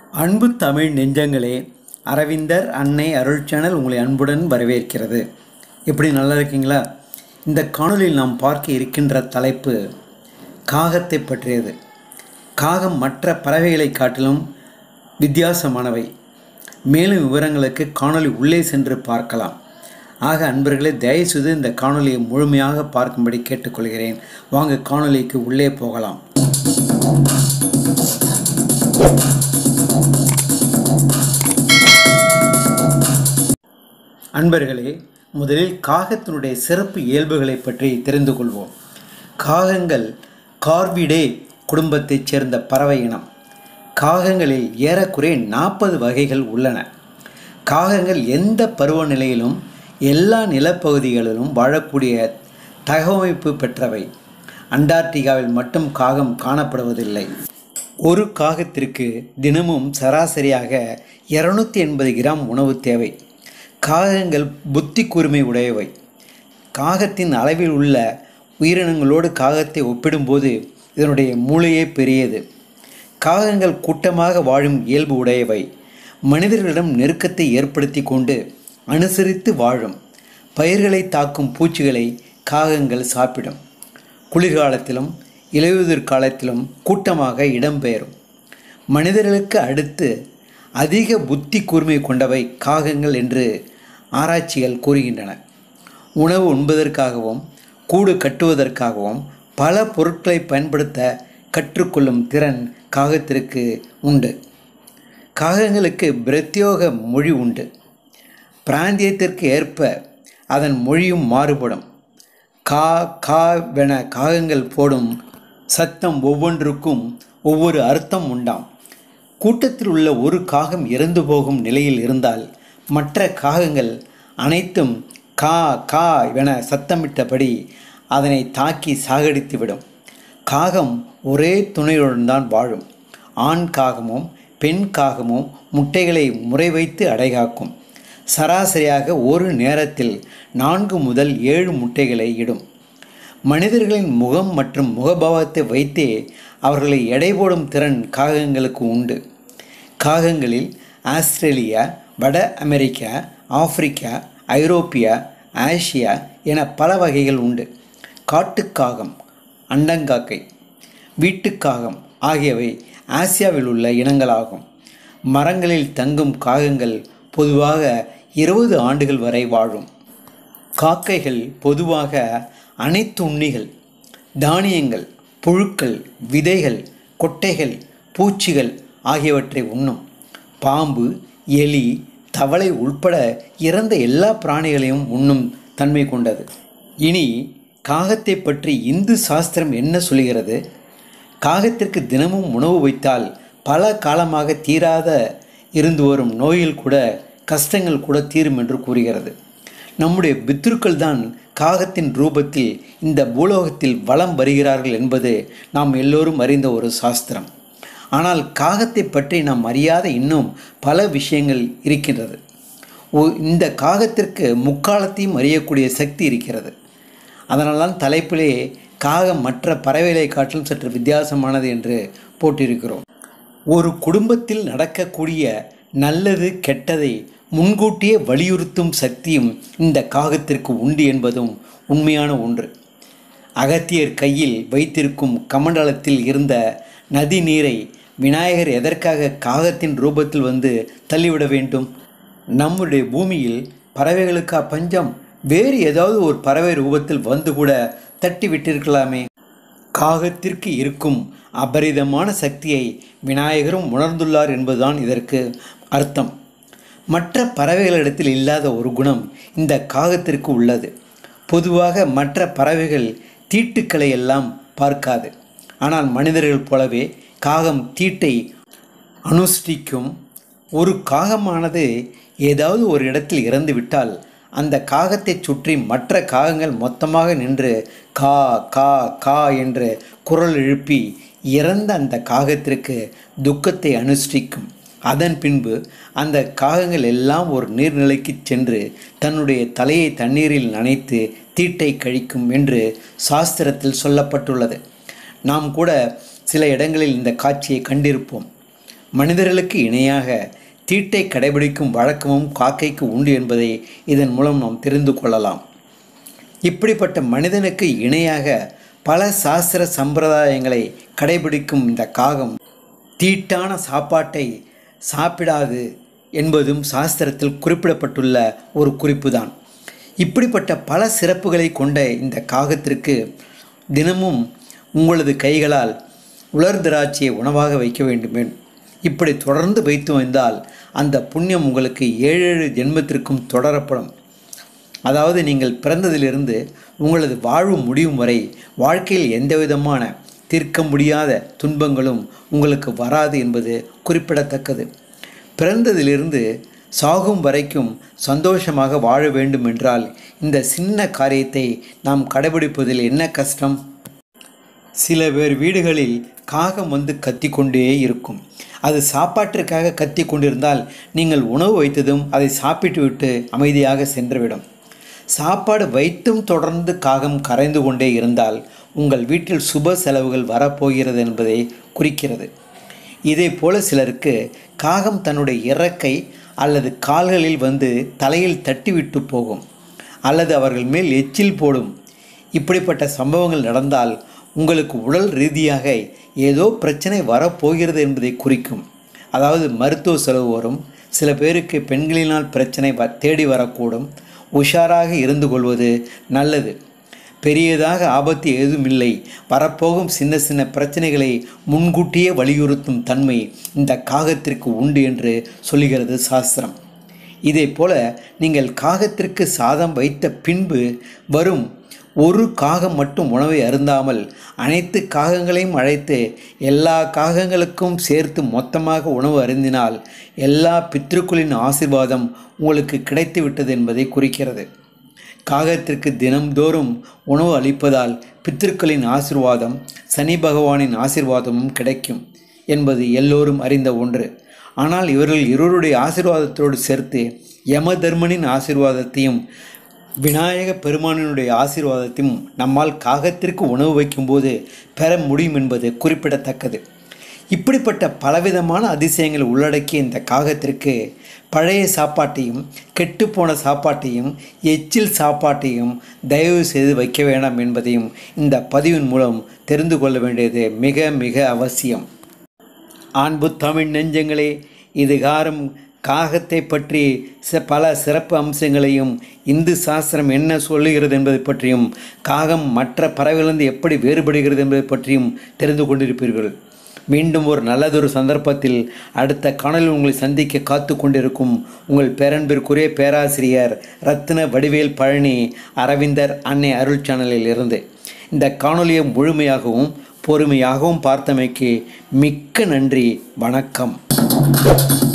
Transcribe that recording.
அன்பு தமிழ் நெஞ்சங்களே அரவிந்தர் அன்னை அருள் சேனல் உங்களை அன்புடன் வரவேற்கிறது எப்படி நல்லா இருக்கீங்களா இந்த காணொளியில் நாம் பார்க்க இருக்கின்ற தலைப்பு காகத்தை பற்றியது காகம் மற்ற பறவைகளை காட்டிலும் வித்தியாசமானவை மேலும் விவரங்களுக்கு காணொளி உள்ளே சென்று பார்க்கலாம் ஆக அன்பர்களே தயவுசெய்து இந்த காணொளியை முழுமையாக பார்க்கும்படி கேட்டுக்கொள்கிறேன் வாங்க காணொளிக்கு உள்ளே போகலாம் அன்பர்களே முதலில் காகத்தினுடைய சிறப்பு இயல்புகளை பற்றி தெரிந்து கொள்வோம் காகங்கள் கார்விடே குடும்பத்தைச் சேர்ந்த பறவை இனம் காகங்களில் ஏறக்குறைய நாற்பது வகைகள் உள்ளன காகங்கள் எந்த பருவநிலையிலும் எல்லா நிலப்பகுதிகளிலும் வாழக்கூடிய தகவமைப்பு பெற்றவை அண்டார்டிகாவில் மட்டும் காகம் காணப்படுவதில்லை ஒரு காகத்திற்கு தினமும் சராசரியாக இருநூத்தி எண்பது கிராம் உணவு தேவை காகங்கள் புத்தி கூர்மை உடையவை காகத்தின் அளவில் உள்ள உயிரினங்களோடு காகத்தை ஒப்பிடும்போது இதனுடைய மூளையே பெரியது காகங்கள் கூட்டமாக வாழும் இயல்பு உடையவை மனிதர்களிடம் நெருக்கத்தை ஏற்படுத்தி கொண்டு அனுசரித்து வாழும் பயிர்களை தாக்கும் பூச்சிகளை காகங்கள் சாப்பிடும் குளிர்காலத்திலும் இலையுதிர் காலத்திலும் கூட்டமாக இடம்பெயரும் மனிதர்களுக்கு அடுத்து அதிக புத்தி கூர்மை கொண்டவை காகங்கள் என்று ஆராய்ச்சிகள் கூறுகின்றன உணவு உண்பதற்காகவும் கூடு கட்டுவதற்காகவும் பல பொருட்களை பயன்படுத்த கற்றுக்கொள்ளும் திறன் காகத்திற்கு உண்டு காகங்களுக்கு பிரத்யோக மொழி உண்டு பிராந்தியத்திற்கு ஏற்ப அதன் மொழியும் மாறுபடும் கா கா வென காகங்கள் போடும் சத்தம் ஒவ்வொன்றுக்கும் ஒவ்வொரு அர்த்தம் உண்டாம் கூட்டத்தில் உள்ள ஒரு காகம் இறந்து போகும் நிலையில் இருந்தால் மற்ற காகங்கள் அனைத்தும் கா கா என சத்தமிட்டபடி அதனை தாக்கி சாகடித்துவிடும் காகம் ஒரே துணையுடன் தான் வாழும் ஆண் காகமும் பெண் காகமும் முட்டைகளை முறை வைத்து அடைகாக்கும் சராசரியாக ஒரு நேரத்தில் நான்கு முதல் ஏழு முட்டைகளை இடும் மனிதர்களின் முகம் மற்றும் முகபாவத்தை வைத்தே அவர்களை எடை போடும் திறன் காகங்களுக்கு உண்டு காகங்களில் ஆஸ்திரேலியா வட அமெரிக்கா ஆப்பிரிக்கா ஐரோப்பியா ஆசியா என பல வகைகள் உண்டு காட்டுக்காகம் அண்டங்காக்கை வீட்டுக்காகம் ஆகியவை ஆசியாவில் உள்ள இனங்களாகும் மரங்களில் தங்கும் காகங்கள் பொதுவாக இருபது ஆண்டுகள் வரை வாழும் காக்கைகள் பொதுவாக அனைத்து உண்ணிகள் தானியங்கள் புழுக்கள் விதைகள் கொட்டைகள் பூச்சிகள் ஆகியவற்றை உண்ணும் பாம்பு எலி தவளை உள்பட இறந்த எல்லா பிராணிகளையும் உண்ணும் தன்மை கொண்டது இனி காகத்தை பற்றி இந்து சாஸ்திரம் என்ன சொல்கிறது காகத்திற்கு தினமும் உணவு வைத்தால் பல காலமாக தீராத இருந்து வரும் நோயில் கூட கஷ்டங்கள் கூட தீரும் என்று கூறுகிறது நம்முடைய பித்ருக்கள் தான் காகத்தின் ரூபத்தில் இந்த பூலோகத்தில் வலம் வருகிறார்கள் என்பது நாம் எல்லோரும் அறிந்த ஒரு சாஸ்திரம் ஆனால் காகத்தை பற்றி நாம் அறியாத இன்னும் பல விஷயங்கள் இருக்கின்றது ஓ இந்த காகத்திற்கு முக்காலத்தையும் அறியக்கூடிய சக்தி இருக்கிறது அதனால்தான் தலைப்பிலே காகம் மற்ற பறவைகளை காட்டிலும் சற்று வித்தியாசமானது என்று போட்டிருக்கிறோம் ஒரு குடும்பத்தில் நடக்கக்கூடிய நல்லது கெட்டதை முன்கூட்டியே வலியுறுத்தும் சக்தியும் இந்த காகத்திற்கு உண்டு என்பதும் உண்மையான ஒன்று அகத்தியர் கையில் வைத்திருக்கும் கமண்டலத்தில் இருந்த நதி நீரை விநாயகர் எதற்காக காகத்தின் ரூபத்தில் வந்து தள்ளிவிட வேண்டும் நம்முடைய பூமியில் பறவைகளுக்கா பஞ்சம் வேறு ஏதாவது ஒரு பறவை ரூபத்தில் வந்து கூட தட்டி விட்டிருக்கலாமே காகத்திற்கு இருக்கும் அபரிதமான சக்தியை விநாயகரும் உணர்ந்துள்ளார் என்பதுதான் இதற்கு அர்த்தம் மற்ற பறவைகளிடத்தில் இல்லாத ஒரு குணம் இந்த காகத்திற்கு உள்ளது பொதுவாக மற்ற பறவைகள் தீட்டுக்களை எல்லாம் பார்க்காது ஆனால் மனிதர்கள் போலவே காகம் தீட்டை அனுஷ்டிக்கும் ஒரு காகமானது ஏதாவது ஒரு இடத்தில் இறந்து விட்டால் அந்த காகத்தை சுற்றி மற்ற காகங்கள் மொத்தமாக நின்று கா கா கா என்று குரல் எழுப்பி இறந்த அந்த காகத்திற்கு துக்கத்தை அனுஷ்டிக்கும் அதன் பின்பு அந்த காகங்கள் எல்லாம் ஒரு நீர்நிலைக்கு சென்று தன்னுடைய தலையை தண்ணீரில் நனைத்து தீட்டை கழிக்கும் என்று சாஸ்திரத்தில் சொல்லப்பட்டுள்ளது நாம் கூட சில இடங்களில் இந்த காட்சியை கண்டிருப்போம் மனிதர்களுக்கு இணையாக தீட்டை கடைபிடிக்கும் வழக்கமும் காக்கைக்கு உண்டு என்பதை இதன் மூலம் நாம் தெரிந்து கொள்ளலாம் இப்படிப்பட்ட மனிதனுக்கு இணையாக பல சாஸ்திர சம்பிரதாயங்களை கடைபிடிக்கும் இந்த காகம் தீட்டான சாப்பாட்டை சாப்பிடாது என்பதும் சாஸ்திரத்தில் குறிப்பிடப்பட்டுள்ள ஒரு குறிப்புதான் இப்படிப்பட்ட பல சிறப்புகளை கொண்ட இந்த காகத்திற்கு தினமும் உங்களது கைகளால் உலர் திராட்சையை உணவாக வைக்க வேண்டுமே இப்படி தொடர்ந்து வைத்து வந்தால் அந்த புண்ணியம் உங்களுக்கு ஏழேழு ஜென்மத்திற்கும் தொடரப்படும் அதாவது நீங்கள் பிறந்ததிலிருந்து உங்களது வாழ்வு முடியும் வரை வாழ்க்கையில் எந்தவிதமான தீர்க்க முடியாத துன்பங்களும் உங்களுக்கு வராது என்பது குறிப்பிடத்தக்கது பிறந்ததிலிருந்து சாகும் வரைக்கும் சந்தோஷமாக வாழ வேண்டும் என்றால் இந்த சின்ன காரியத்தை நாம் கடைபிடிப்பதில் என்ன கஷ்டம் சில பேர் வீடுகளில் காகம் வந்து கத்திக்கொண்டே இருக்கும் அது சாப்பாட்டிற்காக கத்தி கொண்டிருந்தால் நீங்கள் உணவு வைத்ததும் அதை சாப்பிட்டு விட்டு அமைதியாக சென்றுவிடும் சாப்பாடு வைத்தும் தொடர்ந்து காகம் கரைந்து கொண்டே இருந்தால் உங்கள் வீட்டில் சுப செலவுகள் வரப்போகிறது என்பதை குறிக்கிறது இதே போல சிலருக்கு காகம் தன்னுடைய இறக்கை அல்லது கால்களில் வந்து தலையில் தட்டிவிட்டு போகும் அல்லது அவர்கள் மேல் எச்சில் போடும் இப்படிப்பட்ட சம்பவங்கள் நடந்தால் உங்களுக்கு உடல் ரீதியாக ஏதோ பிரச்சனை வரப்போகிறது என்பதை குறிக்கும் அதாவது மருத்துவ செலவு வரும் சில பேருக்கு பெண்களினால் பிரச்சனை வ தேடி வரக்கூடும் உஷாராக இருந்து கொள்வது நல்லது பெரியதாக ஆபத்து ஏதுமில்லை வரப்போகும் சின்ன சின்ன பிரச்சனைகளை முன்கூட்டியே வலியுறுத்தும் தன்மை இந்த காகத்திற்கு உண்டு என்று சொல்லுகிறது சாஸ்திரம் இதே போல நீங்கள் காகத்திற்கு சாதம் வைத்த பின்பு வரும் ஒரு காகம் மட்டும் உணவை அருந்தாமல் அனைத்து காகங்களையும் அழைத்து எல்லா காகங்களுக்கும் சேர்த்து மொத்தமாக உணவு அருந்தினால் எல்லா பித்ருக்களின் ஆசிர்வாதம் உங்களுக்கு கிடைத்து விட்டது என்பதை குறிக்கிறது காகத்திற்கு தினம்தோறும் உணவு அளிப்பதால் பித்திருக்களின் ஆசிர்வாதம் சனி பகவானின் ஆசிர்வாதமும் கிடைக்கும் என்பது எல்லோரும் அறிந்த ஒன்று ஆனால் இவர்கள் இருவருடைய ஆசிர்வாதத்தோடு சேர்த்து யம தர்மனின் ஆசிர்வாதத்தையும் விநாயக பெருமானினுடைய ஆசீர்வாதத்தையும் நம்மால் காகத்திற்கு உணவு வைக்கும்போது பெற முடியும் என்பது குறிப்பிடத்தக்கது இப்படிப்பட்ட பலவிதமான அதிசயங்கள் உள்ளடக்கிய இந்த காகத்திற்கு பழைய சாப்பாட்டையும் கெட்டுப்போன சாப்பாட்டையும் எச்சில் சாப்பாட்டையும் தயவு செய்து வைக்க வேண்டாம் என்பதையும் இந்த பதிவின் மூலம் தெரிந்து கொள்ள வேண்டியது மிக மிக அவசியம் அன்பு தமிழ் நெஞ்சங்களே இதுகாரம் காகத்தை பற்றி ச பல சிறப்பு அம்சங்களையும் இந்து சாஸ்திரம் என்ன சொல்லுகிறது என்பதை பற்றியும் காகம் மற்ற பறவைகளிலிருந்து எப்படி வேறுபடுகிறது என்பதை பற்றியும் தெரிந்து கொண்டிருப்பீர்கள் மீண்டும் ஒரு நல்லதொரு சந்தர்ப்பத்தில் அடுத்த காணொலியில் உங்களை சந்திக்க காத்து கொண்டிருக்கும் உங்கள் பேரன்பிற்குரிய பேராசிரியர் ரத்தின வடிவேல் பழனி அரவிந்தர் அன்னை அருள் சேனலில் இருந்து இந்த காணொலியை முழுமையாகவும் பொறுமையாகவும் பார்த்தமைக்கு மிக்க நன்றி வணக்கம்